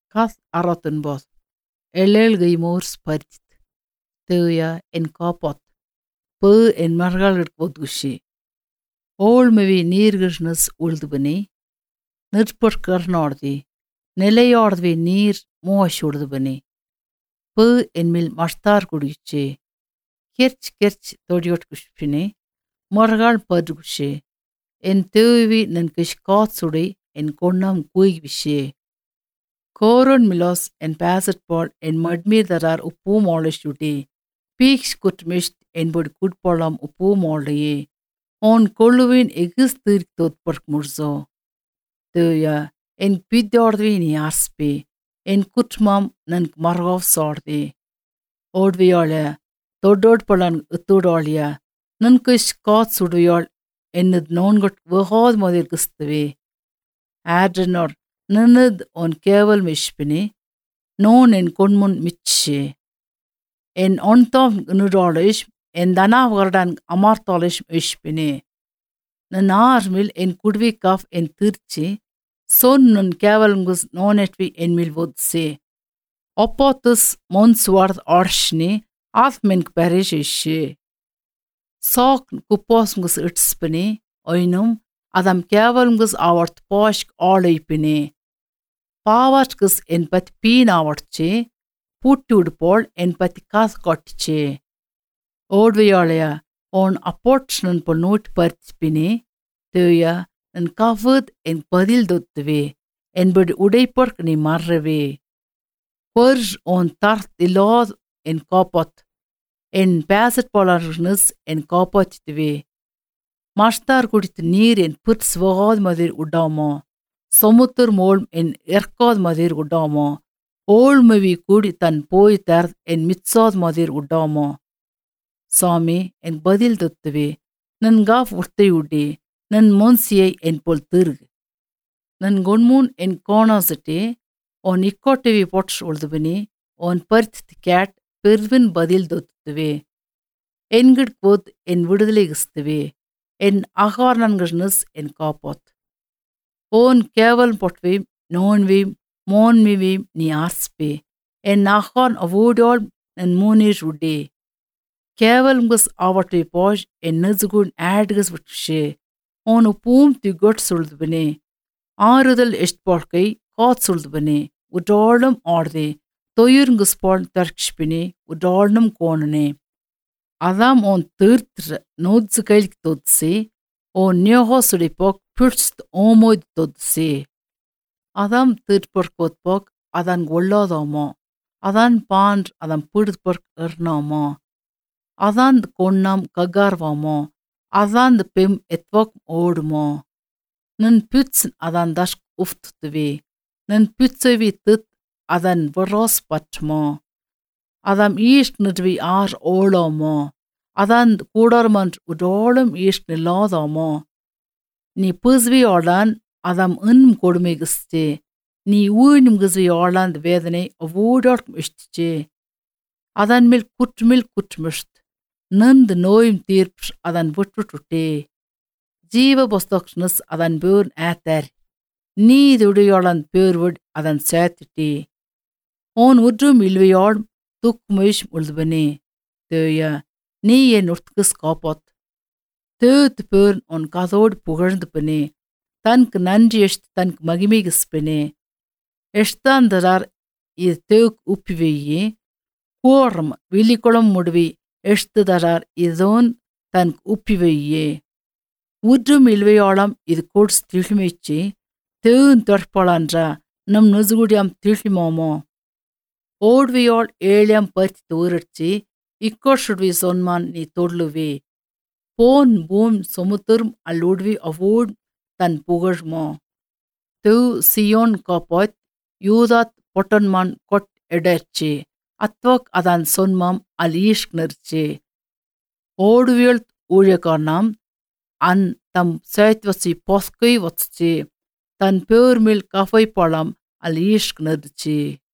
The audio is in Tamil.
kath aratun both. Elel gay mors partit. Teuya en kapot. Pö en margalit bodushi. Ol mevi nirgishnas uldubani. Nirpur karnordi. Neleordvi nir moashurdubani. Pö en mil mastar kudiche. Kerch kerch todiot kushpini. Margal padugushe. En teuvi nan kishkatsuri en konnam kuigvishe. Koron milos en passetpol en madmir darar uppu molishuti. Peaks kutmisht en bud kutpolam uppu moliye. On kolluwin egis tirk totpark murzo. Teuya en piddordvini aspi. En kutmam nan margov sordi. Ordviole. Todod palan utudolia. Nan kish kat sudviol ennad nongot vahad modir gustve. Adrenor nannad on keval mishpini. Non en konmun mitche. En ontom gnudolish en danavgardan amartolish ishpini. Nan armil en kudvi kaf en tirchi. Son nun kevalngus nonetvi en mil vodse. Oppotus monswarth arshni athmink perish ishe. Sok kuposngus itspini, oinum, adam kevalngus avart poshk oleipini. Pavatkus en pat pin avartche, puttud en pat kath kotche. Ordviolea, on apportsnan på not partspini, tøya, en kafud en padil dottve, en bud udeipork ni marreve. Purj on tart ilod en kapot, en passet polarnus en kapotve. Mastar kudit நீர் என் புத் ஸ்வகாத் மதிர் உடாமோ சமுத்தர் மோல்ம் என் எர்காத் மதிர் உடாமோ ஓழ்மவி கூடி தன் போய் தர் என் மித்சாத் மதிர் உடாமோ சாமி என் பதில் தொத்துவே நன் காஃப் உர்த்தை உடி நன் மோன்சியை என் போல் திருகு நன் கொன்மூன் என் கோணாசிட்டே ஓன் இக்கோட்டவி பொட்ஸ் உழுதுபினி ஓன் பரித் கேட் பெருவின் பதில் தொத்துவே என்கிட் போத் என் விடுதலை கிஸ்துவே என் அகாரணன்கர்னஸ் என் காப்போத் ஓன் கேவல் பொட்வீம் நோன்வீம் மோன்மிவீம் நீ ஆஸ்பே என் அகான் அவோடால் நன் மூனீர் உடே கேவல்gus அவற்றை போஷ் என் நெசுகுன் ஆட்கஸ் விட்டுஷே ஓனு பூம் திகொட் சுழுதுபனே ஆறுதல் எஷ்ட்பாட்கை காத் சுழுதுபனே உடாளும் ஆடுதே தொயிர்ங்குஸ் பால் தர்க்ஷ்பினே உடாளும் கோணனே அதாம் ஓன் தீர்த்திர நோத்சு கைலிக் தொத்சே ஓ நியோஹோசுடி போக் பிட்ஸ்த் ஓமோய் தொத்சே அதாம் தீர்ப்பொர்க் போக் அதான் ஒல்லாதாமோ அதான் பாண்ட் அதான் பிடிப்பொர்க் எர்னாமோ அதாந்த் கொன்னாம் ககார்வாமோ அதாந்த் பெம் எத்வாக் ஓடுமோ நன் பிட்ஸ் அதான் தஷ்க் உஃப்துவே நன் பிட்சவி தித் அதன் வரோஸ் பட்மோ அதம் ஈஸ்ட் நிறுவி ஆர் ஓளோமோ அதான் கூடர்மன்ட் உடோளும் ஈஸ்ட் நில்லாதாமோ நீ புஸ்வி ஓடான் அதம் இன்னும் கொடுமை கிஸ்டே நீ ஊனும் கிஸ்வி ஓடாந்த் வேதனை அவ்வூடாட்கும் இஷ்டிச்சே அதன் மேல் குற்றுமில் குற்றுமிஷ்ட் நந்து நோயும் தீர்ப்ஷ் அதன் விட்டுட்டுட்டே ஜீவ புஸ்தக்னஸ் அதன் பேர் ஆத்தர் நீதுடையோளன் பேர்வுட் அதன் சேர்த்துட்டே ஓன் உற்றும் இல்வையோள் துக்முயிஷ் உழுதுபனே தேய நீ என் உட்குஸ் காப்போத் தேத்து பேர் உன் கதோடு புகழ்ந்து பனே தனக்கு நன்றி எஷ்ட் தனக்கு மகிமைகிஸ்பனே எஷ்தாந்தரார் இது தேக் உப்பிவையே கோரம் விழிக்குளம் முடுவி எஷ்துதரார் இதோன் தனக்கு உப்பிவையே உற்றும் இல்வையோளம் இது கோட்ஸ் திழ்மைச்சு தேன் தொற்போளான்றா நம் நுசுகுடியாம் திழ்மோமோ ஓடுவியோள் ஏழியம் பத்தி தூரட்சி இக்கோஷுட்வி சொன்மான் நீ தொள்ளுவே போன் பூம் சொமுத்தரும் அல்லுட்வி அவோட் தன் புகழ்மோ து சியோன் காப்பாத் யூதாத் பொட்டன்மான் கொட் எடர்ச்சி அத்வக் அதான் சொன்மாம் அல் ஈஷ்க் நிர்ச்சே ஓடுவியல் ஊழியக்காரனாம் அன் தம் சேத்வசி பொஸ்கை வச்சு தன் பேர் மேல் கஃபை பழம் அல் ஈஷ்க் நிர்ச்சி